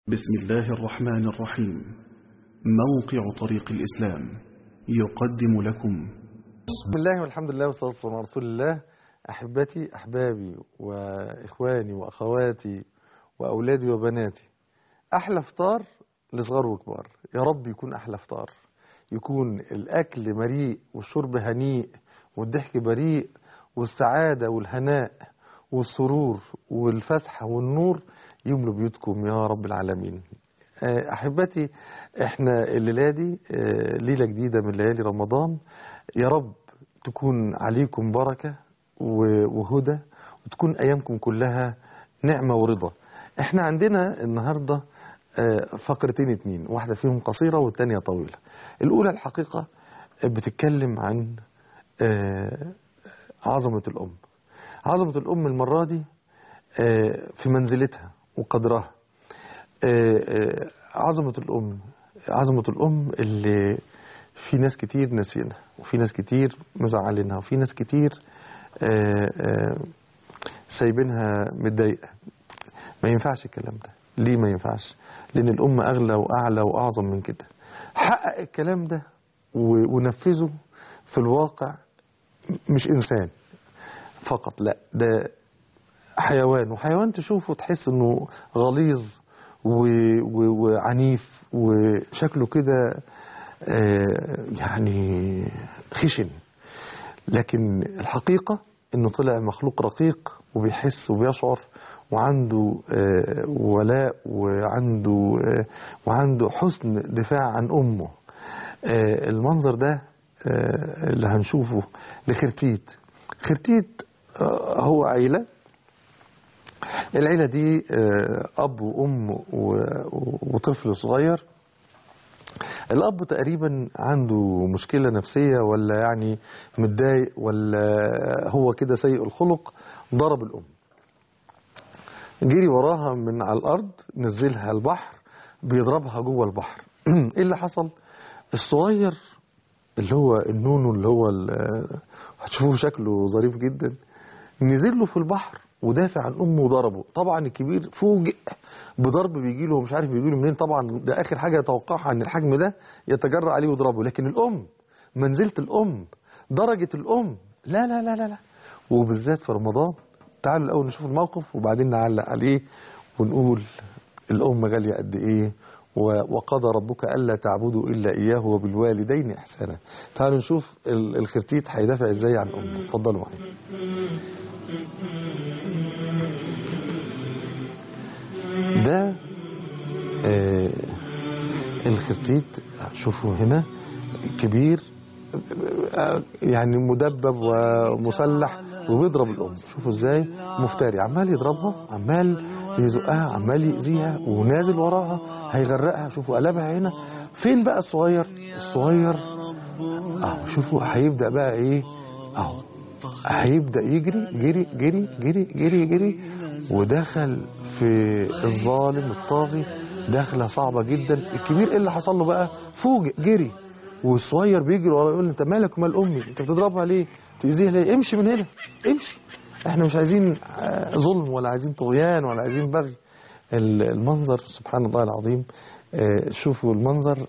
بسم الله الرحمن الرحيم موقع طريق الإسلام يقدم لكم بسم الله والحمد لله والصلاة والسلام على رسول الله أحبتي أحبابي وإخواني وأخواتي وأولادي وبناتي أحلى فطار لصغار وكبار يا رب يكون أحلى فطار يكون الأكل مريء والشرب هنيء والضحك بريء والسعادة والهناء والسرور والفسحة والنور يملوا بيوتكم يا رب العالمين أحبتي احنا الليلة دي ليلة جديدة من ليالي رمضان يا رب تكون عليكم بركة وهدى وتكون أيامكم كلها نعمة ورضا احنا عندنا النهاردة فقرتين اتنين واحدة فيهم قصيرة والتانية طويلة الأولى الحقيقة بتتكلم عن عظمة الأم عظمة الأم المرة دي في منزلتها وقدرها عظمة الأم عظمة الأم اللي في ناس كتير ناسينها وفي ناس كتير مزعلينها وفي ناس كتير سايبينها متضايقة ما ينفعش الكلام ده ليه ما ينفعش لأن الأم أغلى وأعلى وأعظم من كده حقق الكلام ده ونفذه في الواقع مش إنسان فقط لا ده حيوان وحيوان تشوفه تحس انه غليظ وعنيف وشكله كده يعني خشن لكن الحقيقة انه طلع مخلوق رقيق وبيحس وبيشعر وعنده ولاء وعنده وعنده حسن دفاع عن امه المنظر ده اللي هنشوفه لخرتيت خرتيت هو عيلة العيلة دي أب وأم وطفل صغير الأب تقريبا عنده مشكلة نفسية ولا يعني متضايق ولا هو كده سيء الخلق ضرب الأم جري وراها من على الأرض نزلها البحر بيضربها جوه البحر ايه اللي حصل الصغير اللي هو النونو اللي هو هتشوفوه شكله ظريف جدا نزل له في البحر ودافع عن امه وضربه طبعا الكبير فوجئ بضرب بيجي له مش عارف بيجي له منين طبعا ده اخر حاجه يتوقعها ان الحجم ده يتجرأ عليه ويضربه لكن الام منزله الام درجه الام لا لا لا لا لا وبالذات في رمضان تعالوا الاول نشوف الموقف وبعدين نعلق عليه ونقول الام غاليه قد ايه وقضى ربك ألا تعبدوا إلا إياه وبالوالدين إحسانا تعالوا نشوف الخرتيت هيدافع إزاي عن أمه اتفضلوا معايا ده آه الخرتيت شوفوا هنا كبير يعني مدبب ومسلح وبيضرب الأم شوفوا ازاي مفتري عمال يضربها عمال يزقها عمال يأذيها ونازل وراها هيغرقها شوفوا قلبها هنا فين بقى الصغير الصغير اهو شوفوا هيبدأ بقى ايه اهو هيبدأ يجري جري جري جري جري جري ودخل في الظالم الطاغي دخلة صعبة جدا الكبير ايه اللي حصل له بقى فوجئ جري والصغير بيجري وراه يقول انت مالك ومال امي انت بتضربها ليه تأذيها ليه امشي من هنا امشي احنا مش عايزين ظلم ولا عايزين طغيان ولا عايزين بغي المنظر سبحان الله العظيم شوفوا المنظر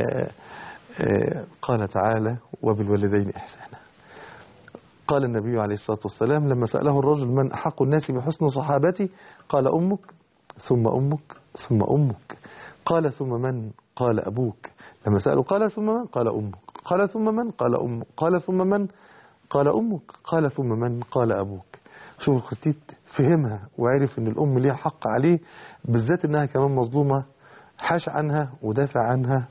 قال تعالى وبالوالدين إحسانا قال النبي عليه الصلاة والسلام لما سأله الرجل من أحق الناس بحسن صحابتي قال أمك ثم أمك ثم أمك قال ثم من قال أبوك لما سأله قال ثم من قال أمك قال ثم من قال أمك قال ثم من قال أمك قال ثم من قال أبوك شوف الخطيت فهمها وعرف ان الام ليها حق عليه بالذات انها كمان مظلومة حاش عنها ودافع عنها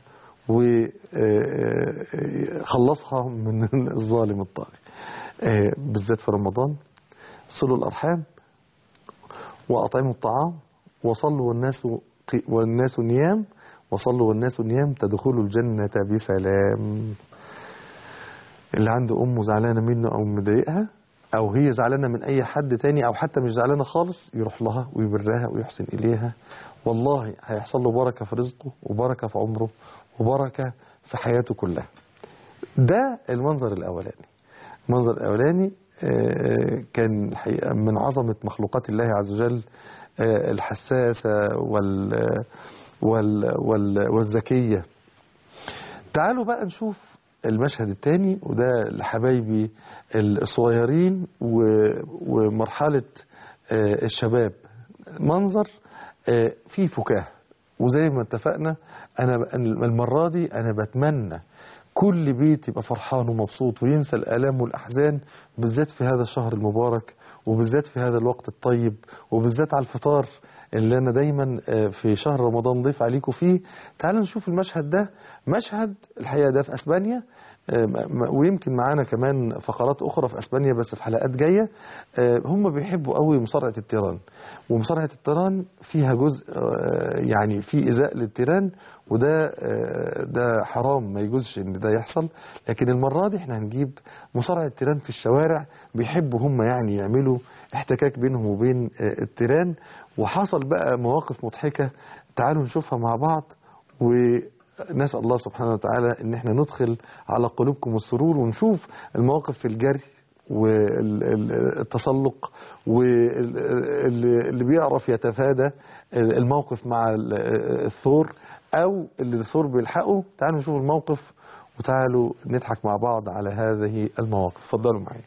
وخلصها من الظالم الطاغي بالذات في رمضان صلوا الأرحام وأطعموا الطعام وصلوا والناس والناس نيام وصلوا والناس نيام تدخلوا الجنة بسلام اللي عنده أمه زعلانة منه أو مضايقها او هي زعلانه من اي حد تاني او حتى مش زعلانه خالص يروح لها ويبرها ويحسن اليها والله هيحصل له بركه في رزقه وبركه في عمره وبركه في حياته كلها ده المنظر الاولاني المنظر الاولاني كان الحقيقه من عظمه مخلوقات الله عز وجل الحساسه وال وال وال والذكية تعالوا بقى نشوف المشهد الثاني وده لحبايبي الصغيرين و- ومرحلة آه، الشباب منظر آه، فيه فكاهة وزي ما اتفقنا أنا ب- المرة دي أنا بتمنى كل بيت يبقى فرحان ومبسوط وينسى الآلام والأحزان بالذات في هذا الشهر المبارك وبالذات في هذا الوقت الطيب وبالذات على الفطار اللي أنا دايما آه، في شهر رمضان ضيف عليكم فيه تعالوا نشوف المشهد ده مشهد الحقيقة ده في أسبانيا آه، م- م- ويمكن معانا كمان فقرات أخرى في أسبانيا بس في حلقات جاية آه، هم بيحبوا قوي مصارعة التيران ومصارعة التيران فيها جزء آه، يعني في إزاء للتيران وده آه، ده حرام ما يجوزش ان ده يحصل لكن المرة دي احنا هنجيب مصارعة التيران في الشوارع بيحبوا هم يعني يعملوا احتكاك بينهم وبين آه، التيران وحصل بقى مواقف مضحكة تعالوا نشوفها مع بعض ونسأل الله سبحانه وتعالى ان احنا ندخل على قلوبكم السرور ونشوف المواقف في الجري والتسلق واللي بيعرف يتفادى الموقف مع ال- الثور او اللي الثور بيلحقه تعالوا نشوف الموقف وتعالوا نضحك مع بعض على هذه المواقف اتفضلوا معايا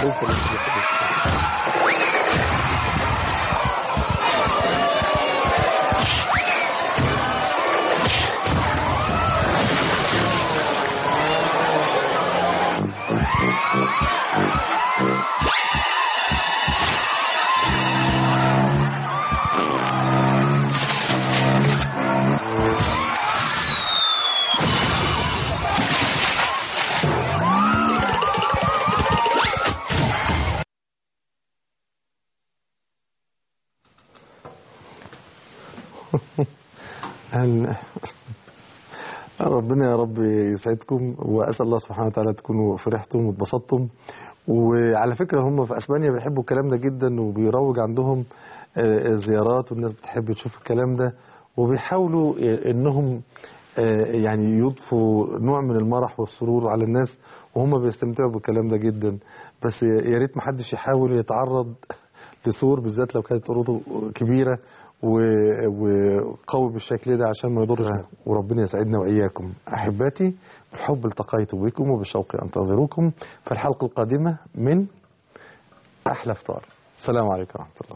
الضيوف اللي بيحبوا. هل- ربنا يا رب يسعدكم واسال الله سبحانه وتعالى تكونوا فرحتم واتبسطتم وعلى فكره هم في اسبانيا بيحبوا الكلام ده جدا وبيروج عندهم آه، زيارات والناس بتحب تشوف الكلام ده وبيحاولوا آه، انهم آه، يعني يضفوا نوع من المرح والسرور على الناس وهم بيستمتعوا بالكلام ده جدا بس يا ريت محدش يحاول يتعرض لسور بالذات لو كانت قروضه كبيره و- وقوي بالشكل ده عشان ما يضرش وربنا يسعدنا واياكم احباتي بالحب التقيت بكم وبالشوق انتظروكم في الحلقه القادمه من احلى فطار السلام عليكم ورحمه الله